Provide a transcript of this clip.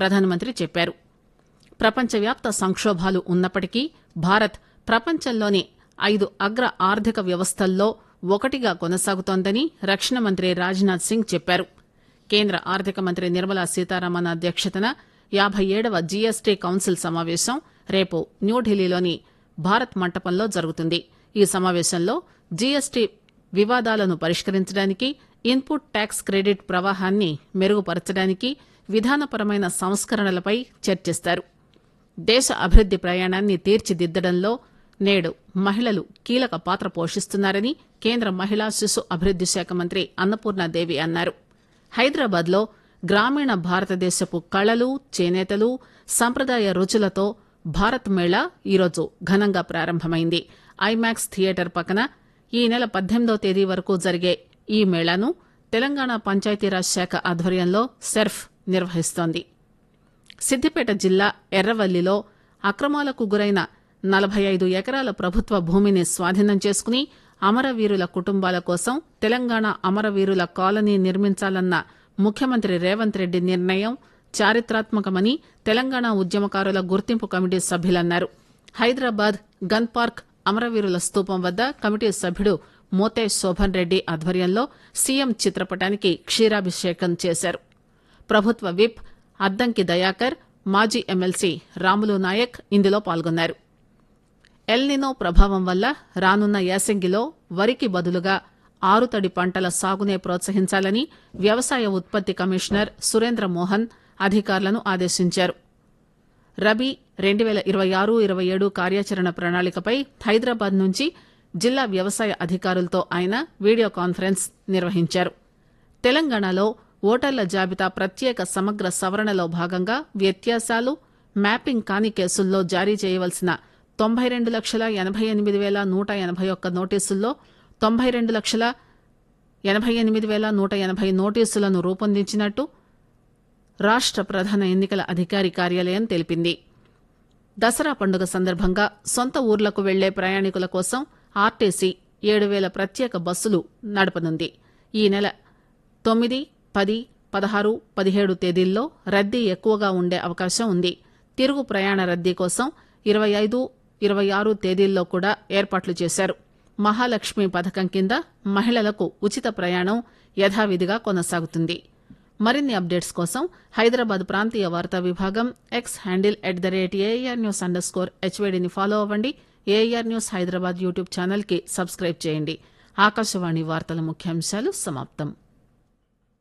ప్రధానమంత్రి చెప్పారు ప్రపంచవ్యాప్త సంక్షోభాలు ఉన్నప్పటికీ భారత్ ప్రపంచంలోని ఐదు అగ్ర ఆర్థిక వ్యవస్థల్లో ఒకటిగా కొనసాగుతోందని రక్షణ మంత్రి రాజ్నాథ్ సింగ్ చెప్పారు కేంద్ర ఆర్థిక మంత్రి నిర్మలా సీతారామన్ అధ్యక్షతన యాబై ఏడవ జీఎస్టీ కౌన్సిల్ సమావేశం రేపు న్యూఢిల్లీలోని భారత్ మంటపంలో జరుగుతుంది ఈ సమావేశంలో జీఎస్టీ వివాదాలను పరిష్కరించడానికి ఇన్పుట్ ట్యాక్స్ క్రెడిట్ ప్రవాహాన్ని మెరుగుపరచడానికి విధానపరమైన సంస్కరణలపై చర్చిస్తారు దేశ అభివృద్ది ప్రయాణాన్ని తీర్చిదిద్దడంలో నేడు మహిళలు కీలక పాత్ర పోషిస్తున్నారని కేంద్ర మహిళా శిశు అభివృద్ది శాఖ మంత్రి అన్నపూర్ణాదేవి అన్నారు హైదరాబాద్ లో గ్రామీణ భారతదేశపు కళలు చేనేతలు సంప్రదాయ రుచులతో భారత్ మేళా ఈరోజు ఘనంగా ప్రారంభమైంది ఐమాక్స్ థియేటర్ పక్కన ఈ నెల పద్దెనిమిదో తేదీ వరకు జరిగే ఈ మేళాను తెలంగాణ పంచాయతీరాజ్ శాఖ ఆధ్వర్యంలో సెర్ఫ్ నిర్వహిస్తోంది సిద్దిపేట జిల్లా ఎర్రవల్లిలో అక్రమాలకు గురైన నలభై ఐదు ఎకరాల ప్రభుత్వ భూమిని స్వాధీనం చేసుకుని అమరవీరుల కుటుంబాల కోసం తెలంగాణ అమరవీరుల కాలనీ నిర్మించాలన్న ముఖ్యమంత్రి రేవంత్ రెడ్డి నిర్ణయం చారిత్రాత్మకమని తెలంగాణ ఉద్యమకారుల గుర్తింపు కమిటీ సభ్యులన్నారు హైదరాబాద్ గన్ పార్క్ అమరవీరుల స్తూపం వద్ద కమిటీ సభ్యుడు మోతే శోభన్ రెడ్డి ఆధ్వర్యంలో సీఎం చిత్రపటానికి క్షీరాభిషేకం చేశారు ప్రభుత్వ విప్ అద్దంకి దయాకర్ మాజీ ఎమ్మెల్సీ రాములు నాయక్ ఇందులో పాల్గొన్నారు ఎల్నినో ప్రభావం వల్ల రానున్న యాసంగిలో వరికి బదులుగా ఆరుతడి పంటల సాగునే ప్రోత్సహించాలని వ్యవసాయ ఉత్పత్తి కమిషనర్ సురేంద్ర మోహన్ అధికారులను ఆదేశించారు రబీ రెండు పేల ఇరవై ఆరు ఇరవై ఏడు కార్యాచరణ ప్రణాళికపై హైదరాబాద్ నుంచి జిల్లా వ్యవసాయ అధికారులతో ఆయన వీడియో కాన్ఫరెన్స్ నిర్వహించారు తెలంగాణలో ఓటర్ల జాబితా ప్రత్యేక సమగ్ర సవరణలో భాగంగా వ్యత్యాసాలు మ్యాపింగ్ కాని కేసుల్లో జారీ చేయవలసిన తొంభై రెండు లక్షల ఎనభై ఎనిమిది వేల నూట ఎనభై ఒక్క నోటీసుల్లో తొంభై రెండు లక్షల ఎనభై ఎనిమిది వేల నూట ఎనభై నోటీసులను రూపొందించినట్టు రాష్ట ప్రధాన ఎన్నికల అధికారి కార్యాలయం తెలిపింది దసరా పండుగ సందర్భంగా సొంత ఊర్లకు వెళ్లే ప్రయాణికుల కోసం ఆర్టీసీ ఏడు వేల ప్రత్యేక బస్సులు నడపనుంది ఈ నెల తొమ్మిది పది పదహారు పదిహేడు తేదీల్లో రద్దీ ఎక్కువగా ఉండే అవకాశం ఉంది తిరుగు ప్రయాణ రద్దీ కోసం ఇరవై ఐదు ఇరవై ఆరు తేదీల్లో కూడా ఏర్పాట్లు చేశారు మహాలక్ష్మి పథకం కింద మహిళలకు ఉచిత ప్రయాణం యథావిధిగా కొనసాగుతుంది మరిన్ని అప్డేట్స్ కోసం హైదరాబాద్ ప్రాంతీయ వార్తా విభాగం X handle at the rate AIR news underscore హెచ్వేడిని ఫాలో అవ్వండి AIR news Hyderabad YouTube channel కి సబ్స్క్రైబ్ చేయండి ఆకాశవాణి వార్తల ముఖ్యాంశాలు సమాప్తం